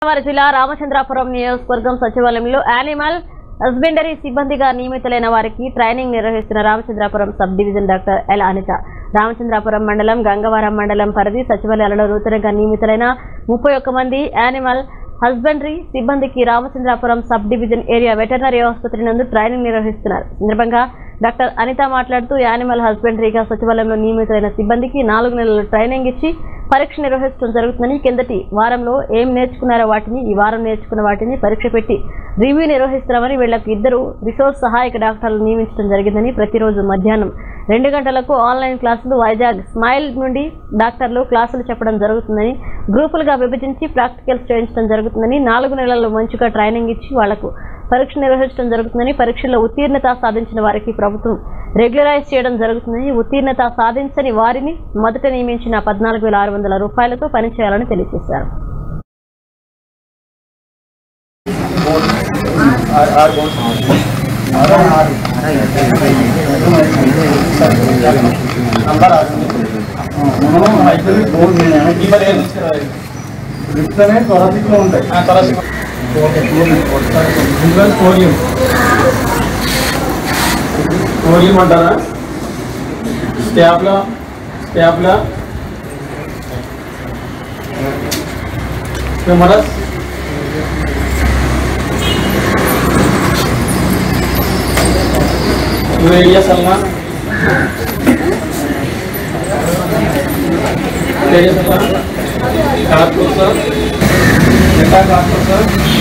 గోదావరి జిల్లా రామచంద్రాపురం నియోజకవర్గం సచివాలయంలో యానిమల్ హస్బెండరీ సిబ్బందిగా నియమితులైన వారికి ట్రైనింగ్ నిర్వహిస్తున్న Ramachandrapuram sub division doctor L Anitha Ramachandrapuram మండలం గంగవరం మండలం పరిధి సచివాలయాలలో నూతనంగా నియమితులైన ముప్పై ఒక్క మంది యానిమల్ హస్బెండరీ సిబ్బందికి Ramachandrapuram sub division area veterinary ఆసుపత్రి నందు ట్రైనింగ్ నిర్వహిస్తున్నారు ఈ సందర్భంగా డాక్టర్ అనిత మాట్లాడుతూ యానిమల్ హస్బెండరీగా సచివాలయంలో నియమితులైన సిబ్బందికి నాలుగు నెలల ట్రైనింగ్ ఇచ్చి పరీక్ష నిర్వహించడం జరుగుతుందని కిందటి వారంలో ఏం నేర్చుకున్నారో వాటిని ఈ వారం నేర్చుకున్న వాటిని పరీక్ష పెట్టి రివ్యూ నిర్వహిస్తున్నామని వీళ్లకు ఇద్దరు రిసోర్స్ సహాయక డాక్టర్లు నియమించడం జరిగిందని ప్రతిరోజు మధ్యాహ్నం రెండు గంటలకు ఆన్లైన్ క్లాసులు వైజాగ్ స్మైల్ నుండి డాక్టర్లు క్లాసులు చెప్పడం జరుగుతుందని గ్రూపులుగా విభజించి ప్రాక్టికల్స్ చేయించడం జరుగుతుందని నాలుగు నెలల్లో మంచిగా ట్రైనింగ్ ఇచ్చి వాళ్లకు పరీక్ష నిర్వహించడం జరుగుతుందని పరీక్షల్లో ఉత్తీర్ణత సాధించిన వారికి ప్రభుత్వం రెగ్యులరైజ్ చేయడం జరుగుతుందని ఉత్తీర్ణత సాధించని వారిని మొదట నియమించిన పద్నాలుగు వేల ఆరు వందల రూపాయలతో పనిచేయాలని తెలియజేశారు రిప్తనే త్వరతిలో ఉంటాయి ఇందులో సోడియం సోడియం అంటారా స్టాప్లా స్టాప్లా హ్యూమరస్ యురేడియా సల్మా యురేడియా సల్మా కార్పూసా మెటా కార్పూసా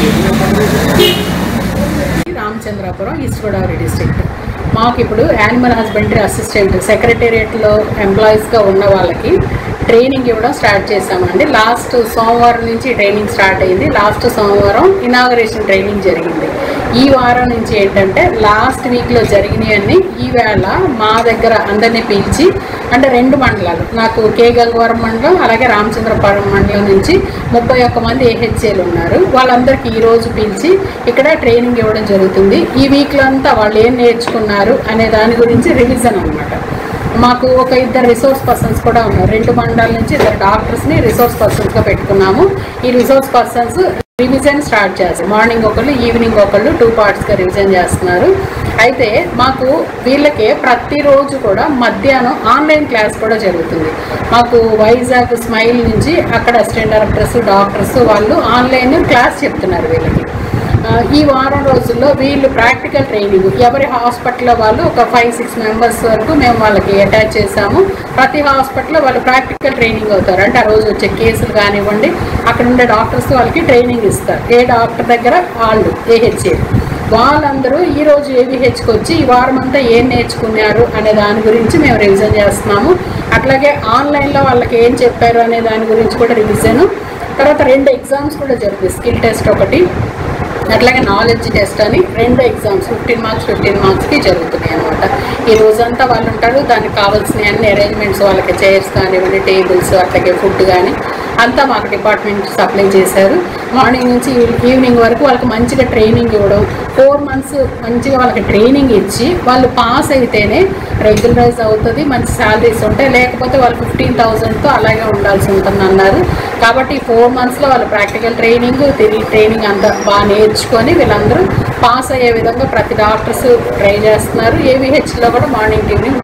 రామచంద్రాపురం ఈస్ట్ గోదావరి డిస్ట్రిక్ట్ మాకు ఇప్పుడు యానిమల్ హస్బెండరీ అసిస్టెంట్ సెక్రటేరియట్లో ఎంప్లాయీస్గా ఉన్న వాళ్ళకి ట్రైనింగ్ ఇవ్వడం స్టార్ట్ చేశామండి లాస్ట్ సోమవారం నుంచి ట్రైనింగ్ స్టార్ట్ అయింది లాస్ట్ సోమవారం ఇనాగరేషన్ ట్రైనింగ్ జరిగింది ఈ వారం నుంచి ఏంటంటే లాస్ట్ వీక్లో జరిగినవన్నీ ఈవేళ మా దగ్గర అందరినీ పిలిచి అంటే రెండు మండలాలు నాకు కే గంగవరం మండలం అలాగే రామచంద్రపురం మండలం నుంచి ముప్పై ఒక్క మంది ఏహెచ్ఏలు ఉన్నారు వాళ్ళందరికీ ఈ రోజు పిలిచి ఇక్కడ ట్రైనింగ్ ఇవ్వడం జరుగుతుంది ఈ వీక్లో అంతా వాళ్ళు ఏం నేర్చుకున్నారు అనే దాని గురించి రివిజన్ అన్నమాట మాకు ఒక ఇద్దరు రిసోర్స్ పర్సన్స్ కూడా ఉన్నారు రెండు మండలాల నుంచి ఇద్దరు డాక్టర్స్ని రిసోర్స్ పర్సన్స్గా పెట్టుకున్నాము ఈ రిసోర్స్ పర్సన్స్ రివిజన్ స్టార్ట్ చేస్తారు మార్నింగ్ ఒకళ్ళు ఈవినింగ్ ఒకళ్ళు టూ పార్ట్స్గా రివిజన్ చేస్తున్నారు అయితే మాకు వీళ్ళకే ప్రతిరోజు కూడా మధ్యాహ్నం ఆన్లైన్ క్లాస్ కూడా జరుగుతుంది మాకు వైజాగ్ స్మైల్ నుంచి అక్కడ అసిస్టెంట్ డైరెక్టర్స్ డాక్టర్స్ వాళ్ళు ఆన్లైన్ క్లాస్ చెప్తున్నారు వీళ్ళకి ఆ, ఈ వారం రోజుల్లో వీళ్ళు ప్రాక్టికల్ ట్రైనింగ్ ఎవరి హాస్పిటల్లో వాళ్ళు ఒక ఫైవ్ సిక్స్ మెంబర్స్ వరకు మేము వాళ్ళకి అటాచ్ చేసాము ప్రతి హాస్పిటల్లో వాళ్ళు ప్రాక్టికల్ ట్రైనింగ్ అవుతారు అంటే ఆ రోజు వచ్చే కేసులు కానివ్వండి అక్కడ ఉండే డాక్టర్స్ వాళ్ళకి ట్రైనింగ్ ఇస్తారు ఏ డాక్టర్ దగ్గర వాళ్ళు ఏహెచ్ఏ వాళ్ళందరూ ఈ రోజు ఏవిహెచ్కి వచ్చి ఈ వారం అంతా ఏం నేర్చుకున్నారు అనే దాని గురించి మేము రివిజన్ చేస్తున్నాము అట్లాగే ఆన్లైన్లో వాళ్ళకి ఏం చెప్పారు అనే దాని గురించి కూడా రివిజన్ తర్వాత రెండు ఎగ్జామ్స్ కూడా జరుగుతాయి స్కిల్ టెస్ట్ ఒకటి అట్లాగే నాలెడ్జ్ టెస్ట్ అని రెండు ఎగ్జామ్స్ ఫిఫ్టీన్ మార్క్స్ ఫిఫ్టీన్ మార్క్స్కి జరుగుతున్నాయి అనమాట ఈ రోజంతా వాళ్ళు ఉంటారు దానికి కావాల్సిన అన్ని అరేంజ్మెంట్స్ వాళ్ళకి చైర్స్ కానివ్వండి టేబుల్స్ అట్లాగే ఫుడ్ కానీ అంతా మాకు డిపార్ట్మెంట్ సప్లై చేశారు మార్నింగ్ నుంచి ఈవినింగ్ వరకు వాళ్ళకి మంచిగా ట్రైనింగ్ ఇవ్వడం ఫోర్ మంత్స్ మంచిగా వాళ్ళకి ట్రైనింగ్ ఇచ్చి వాళ్ళు పాస్ అయితేనే రెగ్యులరైజ్ అవుతుంది మంచి శాలరీస్ ఉంటాయి లేకపోతే వాళ్ళు ఫిఫ్టీన్ థౌజండ్తో అలాగే ఉండాల్సి ఉంటుంది అన్నారు కాబట్టి ఫోర్ మంత్స్లో వాళ్ళు ప్రాక్టికల్ ట్రైనింగ్ తిరిగి ట్రైనింగ్ అంతా బాగా నేర్చుకొని వీళ్ళందరూ పాస్ అయ్యే విధంగా ప్రతి డాక్టర్స్ ట్రై చేస్తున్నారు ఏవిహెచ్లో కూడా మార్నింగ్ ఈవినింగ్